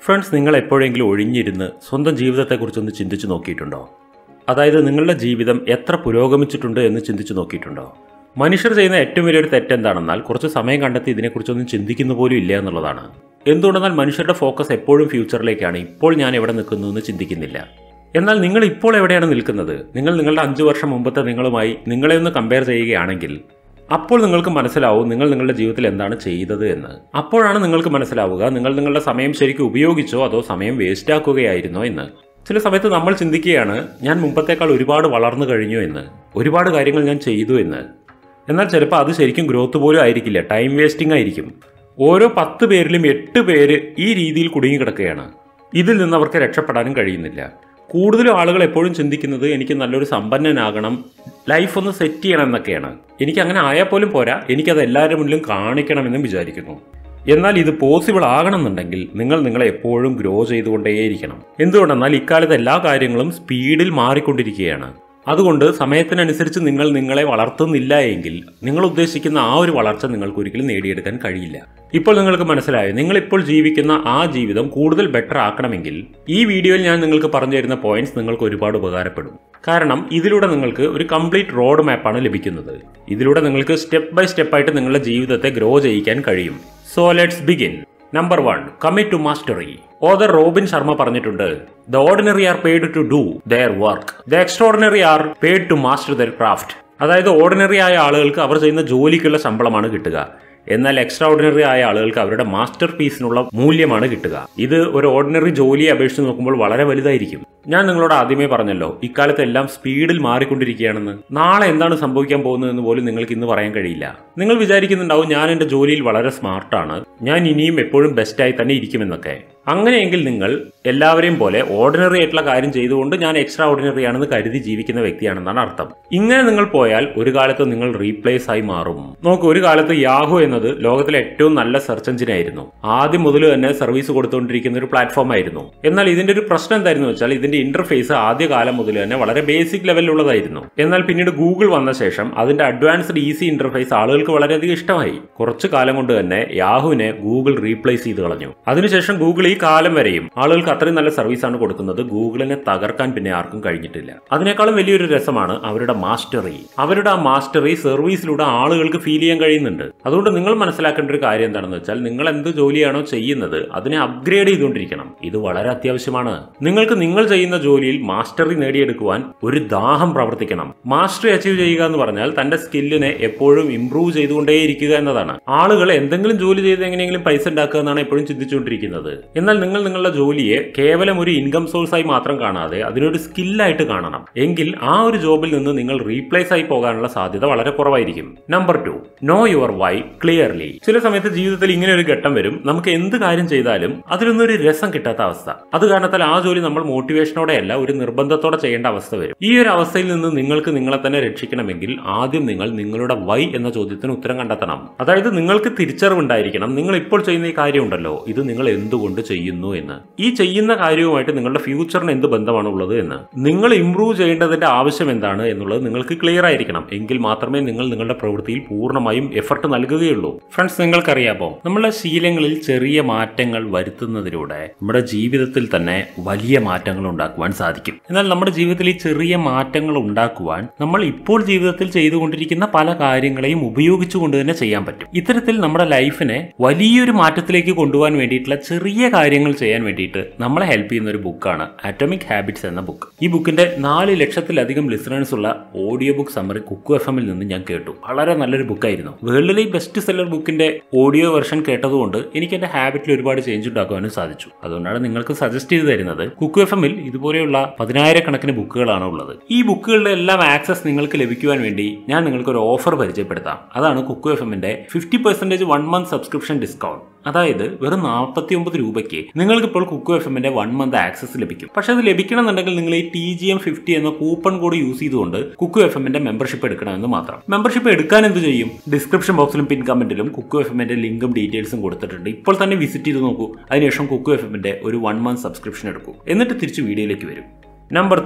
friends നിങ്ങൾ എപ്പോഴെങ്കിലും ഒഴിഞ്ഞിരുന്ന് സ്വന്തം ജീവിതത്തെക്കുറിച്ചൊന്ന് ചിന്തിച്ചു നോക്കിയിട്ടുണ്ടോ അതായത് നിങ്ങളുടെ ജീവിതം എത്ര പുരോഗമിച്ചിട്ടുണ്ട് എന്ന് ചിന്തിച്ചു നോക്കിയിട്ടുണ്ടോ മനുഷ്യർ ചെയ്യുന്ന ഏറ്റവും വലിയൊരു തെറ്റെന്താണെന്നാൽ കുറച്ച് സമയം കണ്ടെത്തി ഇതിനെക്കുറിച്ചൊന്നും ചിന്തിക്കുന്ന പോലും ഇല്ല എന്നുള്ളതാണ് എന്തുകൊണ്ടെന്നാൽ മനുഷ്യരുടെ ഫോക്കസ് എപ്പോഴും ഫ്യൂച്ചറിലേക്കാണ് ഇപ്പോൾ ഞാൻ എവിടെ നിൽക്കുന്നു എന്ന് ചിന്തിക്കുന്നില്ല എന്നാൽ നിങ്ങൾ ഇപ്പോൾ എവിടെയാണ് നിൽക്കുന്നത് നിങ്ങൾ നിങ്ങളുടെ അഞ്ച് വർഷം മുമ്പത്തെ നിങ്ങളുമായി നിങ്ങളെ ഒന്ന് കമ്പയർ ചെയ്യുകയാണെങ്കിൽ അപ്പോൾ നിങ്ങൾക്ക് മനസ്സിലാവും നിങ്ങൾ നിങ്ങളുടെ ജീവിതത്തിൽ എന്താണ് ചെയ്തത് എന്ന് അപ്പോഴാണ് നിങ്ങൾക്ക് മനസ്സിലാവുക നിങ്ങൾ നിങ്ങളുടെ സമയം ശരിക്കും ഉപയോഗിച്ചോ അതോ സമയം വേസ്റ്റ് ആക്കുകയായിരുന്നോ എന്ന് ചില സമയത്ത് നമ്മൾ ചിന്തിക്കുകയാണ് ഞാൻ മുമ്പത്തേക്കാൾ ഒരുപാട് വളർന്നു കഴിഞ്ഞു എന്ന് ഒരുപാട് കാര്യങ്ങൾ ഞാൻ ചെയ്തു എന്ന് എന്നാൽ ചിലപ്പോൾ അത് ശരിക്കും ഗ്രോത്ത് പോലും ആയിരിക്കില്ല ടൈം വേസ്റ്റിംഗ് ആയിരിക്കും ഓരോ പത്ത് പേരിലും എട്ട് പേര് ഈ രീതിയിൽ കുടുങ്ങിക്കിടക്കുകയാണ് ഇതിൽ നിന്ന് അവർക്ക് രക്ഷപ്പെടാനും കഴിയുന്നില്ല കൂടുതലും ആളുകൾ എപ്പോഴും ചിന്തിക്കുന്നത് എനിക്ക് നല്ലൊരു സമ്പന്നനാകണം ലൈഫ് ഒന്ന് സെറ്റ് ചെയ്യണം എന്നൊക്കെയാണ് എനിക്ക് അങ്ങനെ ആയാൽ പോലും പോരാ എനിക്കത് എല്ലാവരുടെ മുന്നിലും കാണിക്കണമെന്നും വിചാരിക്കുന്നു എന്നാൽ ഇത് പോസിബിൾ ആകണമെന്നുണ്ടെങ്കിൽ നിങ്ങൾ നിങ്ങളെ എപ്പോഴും ഗ്രോ ചെയ്തുകൊണ്ടേയിരിക്കണം എന്തുകൊണ്ടെന്നാൽ ഇക്കാലത്ത് എല്ലാ കാര്യങ്ങളും സ്പീഡിൽ മാറിക്കൊണ്ടിരിക്കുകയാണ് അതുകൊണ്ട് സമയത്തിനനുസരിച്ച് നിങ്ങൾ നിങ്ങളെ വളർത്തുന്നില്ല എങ്കിൽ നിങ്ങൾ ഉദ്ദേശിക്കുന്ന ആ ഒരു വളർച്ച നിങ്ങൾക്ക് ഒരിക്കലും നേടിയെടുക്കാൻ കഴിയില്ല ഇപ്പോൾ നിങ്ങൾക്ക് മനസ്സിലായോ നിങ്ങൾ ഇപ്പോൾ ജീവിക്കുന്ന ആ ജീവിതം കൂടുതൽ ബെറ്റർ ആക്കണമെങ്കിൽ ഈ വീഡിയോയിൽ ഞാൻ നിങ്ങൾക്ക് പറഞ്ഞു തരുന്ന പോയിന്റ്സ് നിങ്ങൾക്ക് ഒരുപാട് ഉപകാരപ്പെടും കാരണം ഇതിലൂടെ നിങ്ങൾക്ക് ഒരു കംപ്ലീറ്റ് റോഡ് മാപ്പാണ് ലഭിക്കുന്നത് ഇതിലൂടെ നിങ്ങൾക്ക് സ്റ്റെപ്പ് ബൈ സ്റ്റെപ്പ് ആയിട്ട് നിങ്ങളുടെ ജീവിതത്തെ ഗ്രോ ചെയ്യിക്കാൻ കഴിയും so let's begin number one commit to mastery author Robin Sharma പറഞ്ഞിട്ടുണ്ട് the ordinary are paid to do their work the extraordinary are paid to master their craft അതായത് ഓർഡിനറി ആയ ആളുകൾക്ക് അവർ ചെയ്യുന്ന ജോലിക്കുള്ള ശമ്പളമാണ് കിട്ടുക എന്നാൽ എക്സ്ട്രാ ഓർഡിനറി ആയ ആളുകൾക്ക് അവരുടെ മാസ്റ്റർ പീസിനുള്ള മൂല്യമാണ് കിട്ടുക ഇത് ഒരു ഓർഡിനറി ജോലിയെ അപേക്ഷിച്ച് നോക്കുമ്പോൾ വളരെ വലുതായിരിക്കും ഞാൻ നിങ്ങളോട് ആദ്യമേ പറഞ്ഞല്ലോ ഇക്കാലത്ത് എല്ലാം സ്പീഡിൽ മാറിക്കൊണ്ടിരിക്കുകയാണെന്ന് നാളെ എന്താണ് സംഭവിക്കാൻ പോകുന്നതെന്ന് പോലും നിങ്ങൾക്ക് ഇന്ന് പറയാൻ കഴിയില്ല നിങ്ങൾ വിചാരിക്കുന്നുണ്ടാവും ഞാൻ എൻ്റെ ജോലിയിൽ വളരെ സ്മാർട്ടാണ് ഞാൻ ഇനിയും എപ്പോഴും ബെസ്റ്റായി തന്നെ ഇരിക്കുമെന്നൊക്കെ അങ്ങനെയെങ്കിൽ നിങ്ങൾ എല്ലാവരെയും പോലെ ഓർഡിനറി ആയിട്ടുള്ള കാര്യം ചെയ്തുകൊണ്ട് ഞാൻ എക്സ്ട്രാ ഓർഡിനറി ആണെന്ന് കരുതി ജീവിക്കുന്ന വ്യക്തിയാണെന്നാണ് അർത്ഥം ഇങ്ങനെ നിങ്ങൾ പോയാൽ ഒരു കാലത്ത് നിങ്ങൾ റീപ്ലേസ് ആയി മാറും നോക്കൂ ഒരു കാലത്ത് യാഹു എന്നത് ലോകത്തിലെ ഏറ്റവും നല്ല സെർച്ച് എഞ്ചിൻ ആയിരുന്നു ആദ്യം മുതൽ തന്നെ സർവീസ് കൊടുത്തുകൊണ്ടിരിക്കുന്ന ഒരു പ്ലാറ്റ്ഫോം ആയിരുന്നു എന്നാൽ ഇതിന്റെ ഒരു പ്രശ്നം എന്തായിരുന്നു വെച്ചാൽ ഇതിന്റെ ഇന്റർഫേസ് ആദ്യ കാലം മുതൽ തന്നെ വളരെ ബേസിക് ലെവലിലുള്ളതായിരുന്നു എന്നാൽ പിന്നീട് ഗൂഗിൾ വന്ന ശേഷം അതിന്റെ അഡ്വാൻസ്ഡ് ഈസി ഇന്റർഫേസ് ആളുകൾക്ക് വളരെയധികം ഇഷ്ടമായി കുറച്ചു കാലം കൊണ്ട് തന്നെ യാഹുവിനെ ഗൂഗിൾ റീപ്ലേസ് ചെയ്ത് കളഞ്ഞു അതിനുശേഷം ഗൂഗിൾ ഈ കാലം വരെയും ആളുകൾക്ക് അത്രയും നല്ല സർവീസാണ് കൊടുക്കുന്നത് ഗൂഗിളിനെ തകർക്കാൻ പിന്നെ ആർക്കും കഴിഞ്ഞിട്ടില്ല അതിനേക്കാളും വലിയൊരു രസമാണ് അവരുടെ മാസ്റ്ററി അവരുടെ ആ മാസ്റ്ററി സർവീസിലൂടെ ആളുകൾക്ക് ഫീൽ ചെയ്യാൻ കഴിയുന്നുണ്ട് അതുകൊണ്ട് നിങ്ങൾ മനസ്സിലാക്കേണ്ട ഒരു കാര്യം എന്താണെന്ന് വെച്ചാൽ നിങ്ങൾ എന്ത് ജോലിയാണോ ചെയ്യുന്നത് അതിനെ അപ്ഗ്രേഡ് ചെയ്തുകൊണ്ടിരിക്കണം ഇത് വളരെ അത്യാവശ്യമാണ് നിങ്ങൾക്ക് നിങ്ങൾ ചെയ്യുന്ന ജോലിയിൽ മാസ്റ്ററി നേടിയെടുക്കുവാൻ ഒരു ദാഹം പ്രവർത്തിക്കണം മാസ്റ്ററി അച്ചീവ് ചെയ്യുക എന്ന് പറഞ്ഞാൽ തന്റെ സ്കില്ലിനെ എപ്പോഴും ഇംപ്രൂവ് ചെയ്തുകൊണ്ടേയിരിക്കുക എന്നതാണ് ആളുകൾ എന്തെങ്കിലും ജോലി ചെയ്ത് എങ്ങനെയെങ്കിലും പൈസ ഉണ്ടാക്കുക എന്നാണ് എപ്പോഴും ചിന്തിച്ചുകൊണ്ടിരിക്കുന്നത് എന്നാൽ നിങ്ങൾ നിങ്ങളുടെ ജോലിയെ കേവലം ഒരു ഇൻകം സോഴ്സ് ആയി മാത്രം കാണാതെ അതിനൊരു സ്കില്ലായിട്ട് കാണണം എങ്കിൽ ആ ഒരു ജോബിൽ നിന്ന് നിങ്ങൾ റീപ്ലേസ് ആയി പോകാനുള്ള സാധ്യത വളരെ കുറവായിരിക്കും number two know your why clearly ചില സമയത്ത് ജീവിതത്തിൽ ഇങ്ങനെ ഒരു ഘട്ടം വരും നമുക്ക് എന്ത് കാര്യം ചെയ്താലും അതിലൊന്നും ഒരു രസം കിട്ടാത്ത അവസ്ഥ അത് കാരണത്താൽ ആ ജോലി നമ്മൾ മോട്ടിവേഷനോടെയല്ല ഒരു നിർബന്ധത്തോടെ ചെയ്യേണ്ട അവസ്ഥ വരും ഈ ഒരു അവസ്ഥയിൽ നിന്ന് നിങ്ങൾക്ക് നിങ്ങളെ തന്നെ രക്ഷിക്കണമെങ്കിൽ ആദ്യം നിങ്ങൾ നിങ്ങളുടെ വൈ എന്ന ചോദ്യത്തിന് ഉത്തരം കണ്ടെത്തണം അതായത് നിങ്ങൾക്ക് തിരിച്ചറിവുണ്ടായിരിക്കണം നിങ്ങൾ ഇപ്പോൾ ചെയ്യുന്ന ഈ കാര്യമുണ്ടല്ലോ ഇത് നിങ്ങൾ എന്തുകൊണ്ട് ചെയ്യുന്നു എന്ന് ഈ ചെയ്യുന്ന കാര്യവുമായിട്ട് നിങ്ങളുടെ ഫ്യൂച്ചറിന് എന്ത് ബന്ധമാണ് ഉള്ളത് എന്ന് നിങ്ങൾ ഇംപ്രൂവ് ചെയ്യേണ്ടതിന്റെ ആവശ്യം എന്താണ് എന്നുള്ളത് നിങ്ങൾക്ക് ക്ലിയർ ആയിരിക്കണം എങ്കിൽ മാത്രമേ നിങ്ങൾ നിങ്ങളുടെ പ്രവൃത്തിയിൽ പൂർണ്ണമായും എഫർട്ട് നൽകുകയുള്ളൂ ഫ്രണ്ട്സ് നിങ്ങൾക്കറിയാമോ നമ്മളുടെ ശീലങ്ങളിൽ ചെറിയ മാറ്റങ്ങൾ വരുത്തുന്നതിലൂടെ നമ്മുടെ ജീവിതത്തിൽ തന്നെ വലിയ മാറ്റങ്ങൾ ഉണ്ടാക്കുവാൻ സാധിക്കും എന്നാൽ നമ്മുടെ ജീവിതത്തിൽ ഈ ചെറിയ മാറ്റങ്ങൾ ഉണ്ടാക്കുവാൻ നമ്മൾ ഇപ്പോൾ ജീവിതത്തിൽ ചെയ്തുകൊണ്ടിരിക്കുന്ന പല കാര്യങ്ങളെയും ഉപയോഗിച്ചുകൊണ്ട് തന്നെ ചെയ്യാൻ പറ്റും ഇത്തരത്തിൽ നമ്മുടെ ലൈഫിനെ വലിയൊരു മാറ്റത്തിലേക്ക് കൊണ്ടുപോകാൻ വേണ്ടിയിട്ടുള്ള ചെറിയ കാര്യങ്ങൾ ചെയ്യാൻ വേണ്ടിയിട്ട് നമ്മളെ ഹെൽപ്പ് ചെയ്യുന്ന ഒരു ബുക്കാണ് ആറ്റോമിക് ഹാബിറ്റ്സ് എന്ന ബുക്ക് ഈ ബുക്കിന്റെ നാല് ലക്ഷത്തിലധികം ലിസണേഴ്സ് ഉള്ള audio book summary Kuku F എമ്മിൽ നിന്ന് ഞാൻ കേട്ടു വളരെ നല്ലൊരു ബുക്കായിരുന്നു വേൾഡിലെ ബെസ്റ്റ് സെല്ലർ ബുക്കിന്റെ ഓഡിയോ വെർഷൻ കേട്ടതുകൊണ്ട് എനിക്ക് എന്റെ ഹാബിറ്റിൽ ഒരുപാട് ചേഞ്ച് ഉണ്ടാക്കുവാനും സാധിച്ചു അതുകൊണ്ടാണ് നിങ്ങൾക്ക് സജസ്റ്റ് ചെയ്ത് തരുന്നത് കുക്കു എഫ് എമ്മിൽ ഇതുപോലെയുള്ള പതിനായിരക്കണക്കിന് ബുക്കുകളാണ് ഉള്ളത് ഈ ബുക്കുകളുടെ എല്ലാം ആക്സസ് നിങ്ങൾക്ക് ലഭിക്കുവാൻ വേണ്ടി ഞാൻ നിങ്ങൾക്ക് ഒരു ഓഫർ പരിചയപ്പെടുത്താം അതാണ് കുക്കു എഫ് എമ്മിന്റെ fifty percentage one month subscription discount അതായത് വെറും നാൽപ്പത്തി ഒമ്പത് രൂപയ്ക്ക് നിങ്ങൾക്ക് ഇപ്പോൾ കുക്കു എഫ് എമ്മിന്റെ വൺ മന്ത് ആക്സസ് ലഭിക്കും പക്ഷെ അത് ലഭിക്കണം എന്നുണ്ടെങ്കിൽ നിങ്ങൾ ഈ ടി ജി എം ഫിഫ്റ്റി എന്ന കൂപ്പൺ കോഡ് യൂസ് ചെയ്തുകൊണ്ട് കുക്കു എഫ് എമ്മിന്റെ മെമ്പർഷിപ്പ് എടുക്കണമെന്ന് മാത്രം മെമ്പർഷിപ്പ് എടുക്കാൻ എന്ത് ചെയ്യും ഡിസ്ക്രിപ്ഷൻ ബോക്സിലും പിൻ കമന്റിലും കുക്കു എഫ് എമ്മിന്റെ ലിങ്കും ഡീറ്റെയിൽസും കൊടുത്തിട്ടുണ്ട് ഇപ്പോൾ തന്നെ വിസിറ്റ് ചെയ്ത് നോക്കൂ അതിനുശേഷം കുക്കു എഫ് എമ്മിന്റെ ഒരു വൺ മന്ത് സബ്സ്ക്രിപ്ഷൻ എടുക്കൂ എന്നിട്ട് തിരിച്ച് വീഡിയോയിലേക്ക് വരും number three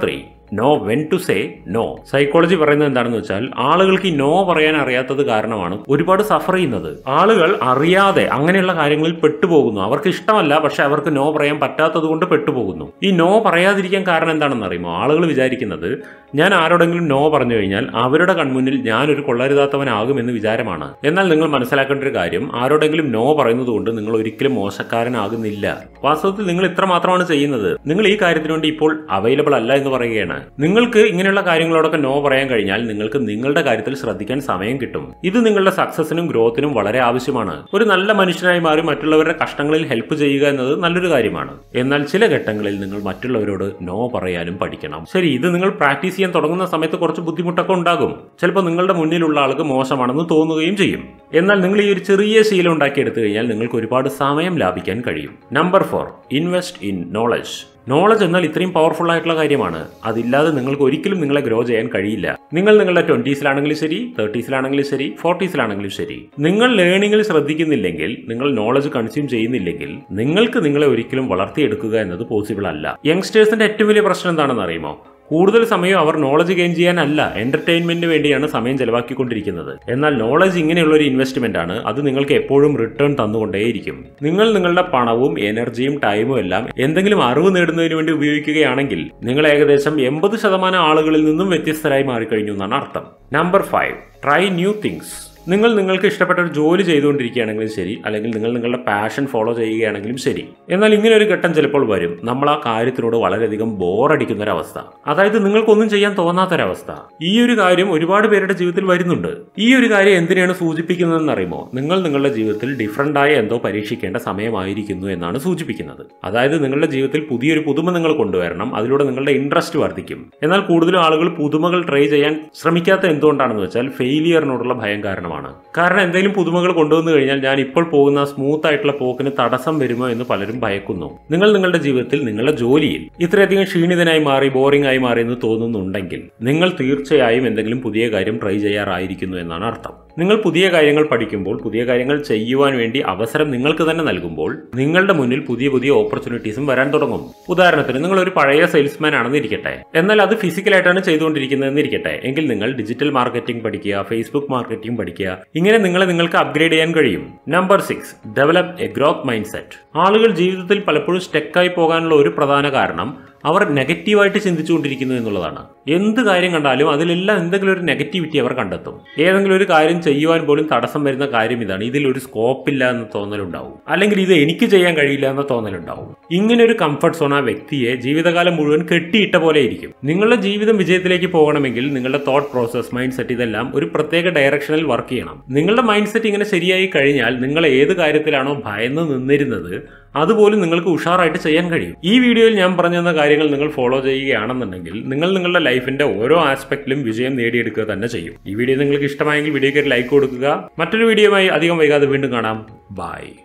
know when to say no psychology പറയുന്നത് എന്താണെന്ന് വെച്ചാൽ ആളുകൾക്ക് ഈ നോ പറയാൻ അറിയാത്തത് കാരണമാണ് ഒരുപാട് സഫർ ചെയ്യുന്നത് ആളുകൾ അറിയാതെ അങ്ങനെയുള്ള കാര്യങ്ങളിൽ പെട്ടുപോകുന്നു അവർക്ക് ഇഷ്ടമല്ല പക്ഷെ അവർക്ക് നോ പറയാൻ പറ്റാത്തത് കൊണ്ട് പെട്ടുപോകുന്നു ഈ നോ പറയാതിരിക്കാൻ കാരണം എന്താണെന്ന് അറിയുമോ ആളുകൾ വിചാരിക്കുന്നത് ഞാൻ ആരോടെങ്കിലും നോ പറഞ്ഞു കഴിഞ്ഞാൽ അവരുടെ കൺമുന്നിൽ ഞാനൊരു കൊള്ളരുതാത്തവനാകുമെന്ന് വിചാരമാണ് എന്നാൽ നിങ്ങൾ മനസ്സിലാക്കേണ്ട ഒരു കാര്യം ആരോടെങ്കിലും നോ പറയുന്നത് കൊണ്ട് നിങ്ങൾ ഒരിക്കലും മോശക്കാരനാകുന്നില്ല വാസ്തവത്തിൽ നിങ്ങൾ ഇത്ര മാത്രമാണ് ചെയ്യുന്നത് നിങ്ങൾ ഈ കാര്യത്തിന് വേണ്ടി ഇപ്പോൾ അവൈലബിൾ അല്ല എന്ന് പറയുകയാണ് നിങ്ങൾക്ക് ഇങ്ങനെയുള്ള കാര്യങ്ങളോടൊക്കെ നോ പറയാൻ കഴിഞ്ഞാൽ നിങ്ങൾക്ക് നിങ്ങളുടെ കാര്യത്തിൽ ശ്രദ്ധിക്കാൻ സമയം കിട്ടും ഇത് നിങ്ങളുടെ സക്സസിനും ഗ്രോത്തിനും വളരെ ആവശ്യമാണ് ഒരു നല്ല മനുഷ്യനായി മാറി മറ്റുള്ളവരുടെ കഷ്ടങ്ങളിൽ ഹെൽപ്പ് ചെയ്യുക എന്നത് നല്ലൊരു കാര്യമാണ് എന്നാൽ ചില ഘട്ടങ്ങളിൽ നിങ്ങൾ മറ്റുള്ളവരോട് നോ പറയാനും പഠിക്കണം ശരി ഇത് നിങ്ങൾ പ്രാക്ടീസ് ചെയ്യാൻ തുടങ്ങുന്ന സമയത്ത് കുറച്ച് ബുദ്ധിമുട്ടൊക്കെ ഉണ്ടാകും ചിലപ്പോൾ നിങ്ങളുടെ മുന്നിലുള്ള ആൾക്ക് മോശമാണെന്ന് തോന്നുകയും ചെയ്യും എന്നാൽ നിങ്ങൾ ഈ ഒരു ചെറിയ ശീലം ഉണ്ടാക്കിയെടുത്തു കഴിഞ്ഞാൽ നിങ്ങൾക്ക് ഒരുപാട് സമയം ലാഭിക്കാൻ കഴിയും number four invest in knowledge knowledge എന്നാൽ ഇത്രയും പവർഫുൾ ആയിട്ടുള്ള കാര്യമാണ് അതില്ലാതെ നിങ്ങൾക്ക് ഒരിക്കലും നിങ്ങളെ ഗ്രോ ചെയ്യാൻ കഴിയില്ല നിങ്ങൾ നിങ്ങളുടെ ട്വന്റീസിലാണെങ്കിലും ശരി തേർട്ടീസിലാണെങ്കിലും ശരി ഫോർട്ടീസിലാണെങ്കിലും ശരി നിങ്ങൾ ലേണിംഗിൽ ശ്രദ്ധിക്കുന്നില്ലെങ്കിൽ നിങ്ങൾ നോളജ് കൺസ്യൂം ചെയ്യുന്നില്ലെങ്കിൽ നിങ്ങൾക്ക് നിങ്ങളെ ഒരിക്കലും വളർത്തിയെടുക്കുക എന്നത് പോസിബിൾ അല്ല യങ്സ്റ്റേഴ്സിന്റെ ഏറ്റവും വലിയ പ്രശ്നം എന്താണെന്ന് അറിയുമോ കൂടുതൽ സമയം അവർ നോളജ് ഗെയിൻ ചെയ്യാനല്ല എന്റർടൈൻമെന്റിന് വേണ്ടിയാണ് സമയം ചെലവാക്കിക്കൊണ്ടിരിക്കുന്നത് എന്നാൽ നോളജ് ഇങ്ങനെയുള്ള ഒരു ഇൻവെസ്റ്റ്മെന്റ് ആണ് അത് നിങ്ങൾക്ക് എപ്പോഴും റിട്ടേൺ തന്നുകൊണ്ടേയിരിക്കും നിങ്ങൾ നിങ്ങളുടെ പണവും എനർജിയും ടൈമും എല്ലാം എന്തെങ്കിലും അറിവ് നേടുന്നതിന് വേണ്ടി ഉപയോഗിക്കുകയാണെങ്കിൽ നിങ്ങൾ ഏകദേശം എൺപത് ശതമാനം ആളുകളിൽ നിന്നും വ്യത്യസ്തരായി മാറിക്കഴിഞ്ഞു എന്നാണ് അർത്ഥം number five try new things നിങ്ങൾ നിങ്ങൾക്ക് ഇഷ്ടപ്പെട്ട ഒരു ജോലി ചെയ്തുകൊണ്ടിരിക്കുകയാണെങ്കിലും ശരി അല്ലെങ്കിൽ നിങ്ങൾ നിങ്ങളുടെ പാഷൻ ഫോളോ ചെയ്യുകയാണെങ്കിലും ശരി എന്നാൽ ഇങ്ങനെ ഒരു ഘട്ടം ചിലപ്പോൾ വരും നമ്മൾ ആ കാര്യത്തിനോട് വളരെയധികം ബോറടിക്കുന്ന ഒരവസ്ഥ അതായത് നിങ്ങൾക്കൊന്നും ചെയ്യാൻ തോന്നാത്തൊരവസ്ഥ ഈ ഒരു കാര്യം ഒരുപാട് പേരുടെ ജീവിതത്തിൽ വരുന്നുണ്ട് ഈ ഒരു കാര്യം എന്തിനാണ് സൂചിപ്പിക്കുന്നതെന്ന് അറിയുമോ നിങ്ങൾ നിങ്ങളുടെ ജീവിതത്തിൽ ഡിഫറൻ്റ് ആയ എന്തോ പരീക്ഷിക്കേണ്ട സമയമായിരിക്കുന്നു എന്നാണ് സൂചിപ്പിക്കുന്നത് അതായത് നിങ്ങളുടെ ജീവിതത്തിൽ പുതിയൊരു പുതുമ നിങ്ങൾ കൊണ്ടുവരണം അതിലൂടെ നിങ്ങളുടെ ഇൻട്രസ്റ്റ് വർദ്ധിക്കും എന്നാൽ കൂടുതലും ആളുകൾ പുതുമകൾ ട്രൈ ചെയ്യാൻ ശ്രമിക്കാത്ത എന്തുകൊണ്ടാണെന്ന് വെച്ചാൽ ഫെയിലിയറിനോടുള്ള ഭയം കാരണമാണ് കാരണം എന്തെങ്കിലും പുതുമകൾ കൊണ്ടുവന്നു കഴിഞ്ഞാൽ ഞാൻ ഇപ്പോൾ പോകുന്ന സ്മൂത്ത് ആയിട്ടുള്ള പോക്കിന് തടസ്സം വരുമോ എന്ന് പലരും ഭയക്കുന്നു നിങ്ങൾ നിങ്ങളുടെ ജീവിതത്തിൽ നിങ്ങളുടെ ജോലിയിൽ ഇത്രയധികം ക്ഷീണിതനായി മാറി ബോറിംഗ് ആയി മാറി എന്ന് തോന്നുന്നുണ്ടെങ്കിൽ നിങ്ങൾ തീർച്ചയായും എന്തെങ്കിലും പുതിയ കാര്യം ട്രൈ ചെയ്യാറായിരിക്കുന്നു എന്നാണ് അർത്ഥം നിങ്ങൾ പുതിയ കാര്യങ്ങൾ പഠിക്കുമ്പോൾ പുതിയ കാര്യങ്ങൾ ചെയ്യുവാൻ വേണ്ടി അവസരം നിങ്ങൾക്ക് തന്നെ നൽകുമ്പോൾ നിങ്ങളുടെ മുന്നിൽ പുതിയ പുതിയ ഓപ്പർച്യൂണിറ്റീസും വരാൻ തുടങ്ങും ഉദാഹരണത്തിന് നിങ്ങൾ ഒരു പഴയ സെയിൽസ്മാൻ ആണെന്ന് ഇരിക്കട്ടെ എന്നാൽ അത് ഫിസിക്കലായിട്ടാണ് ചെയ്തുകൊണ്ടിരിക്കുന്നതെന്ന് ഇരിക്കട്ടെ എങ്കിൽ നിങ്ങൾ ഡിജിറ്റൽ മാർക്കറ്റിംഗ് പഠിക്കുക ഫേസ്ബുക്ക് മാർക്കറ്റിംഗ് പഠിക്കുക ഇങ്ങനെ നിങ്ങളെ നിങ്ങൾക്ക് അപ്ഗ്രേഡ് ചെയ്യാൻ കഴിയും number six develop a growth mindset ആളുകൾ ജീവിതത്തിൽ പലപ്പോഴും സ്റ്റെക്കായി പോകാനുള്ള ഒരു പ്രധാന കാരണം അവർ നെഗറ്റീവായിട്ട് ചിന്തിച്ചുകൊണ്ടിരിക്കുന്നു എന്നുള്ളതാണ് എന്ത് കാര്യം കണ്ടാലും അതിലെല്ലാം എന്തെങ്കിലും ഒരു നെഗറ്റിവിറ്റി അവർ കണ്ടെത്തും ഏതെങ്കിലും ഒരു കാര്യം ചെയ്യുവാൻ പോലും തടസ്സം വരുന്ന കാര്യം ഇതാണ് ഇതിൽ ഒരു സ്കോപ്പ് ഇല്ല എന്ന തോന്നലുണ്ടാവും അല്ലെങ്കിൽ ഇത് എനിക്ക് ചെയ്യാൻ കഴിയില്ല എന്ന തോന്നലുണ്ടാവും ഇങ്ങനെ ഒരു കംഫർട്ട് സോൺ ആ വ്യക്തിയെ ജീവിതകാലം മുഴുവൻ കെട്ടിയിട്ട പോലെ ഇരിക്കും നിങ്ങളുടെ ജീവിതം വിജയത്തിലേക്ക് പോകണമെങ്കിൽ നിങ്ങളുടെ തോട്ട് പ്രോസസ് മൈൻഡ് സെറ്റ് ഇതെല്ലാം ഒരു പ്രത്യേക ഡയറക്ഷനിൽ വർക്ക് ചെയ്യണം നിങ്ങളുടെ മൈൻഡ് സെറ്റ് ഇങ്ങനെ ശരിയായി കഴിഞ്ഞാൽ നിങ്ങൾ ഏത് കാര്യത്തിലാണോ ഭയന്ന് നിന്നിരുന്നത് അതുപോലും നിങ്ങൾക്ക് ഉഷാറായിട്ട് ചെയ്യാൻ കഴിയും ഈ വീഡിയോയിൽ ഞാൻ പറഞ്ഞു തന്ന കാര്യങ്ങൾ നിങ്ങൾ ഫോളോ ചെയ്യുകയാണെന്നുണ്ടെങ്കിൽ നിങ്ങൾ നിങ്ങളുടെ ലൈഫിന്റെ ഓരോ ആസ്പെക്റ്റിലും വിജയം നേടിയെടുക്കുക തന്നെ ചെയ്യും ഈ വീഡിയോ നിങ്ങൾക്ക് ഇഷ്ടമായെങ്കിൽ വീഡിയോക്ക് ഒരു ലൈക്ക് കൊടുക്കുക മറ്റൊരു വീഡിയോയുമായി അധികം വൈകാതെ വീണ്ടും കാണാം ബൈ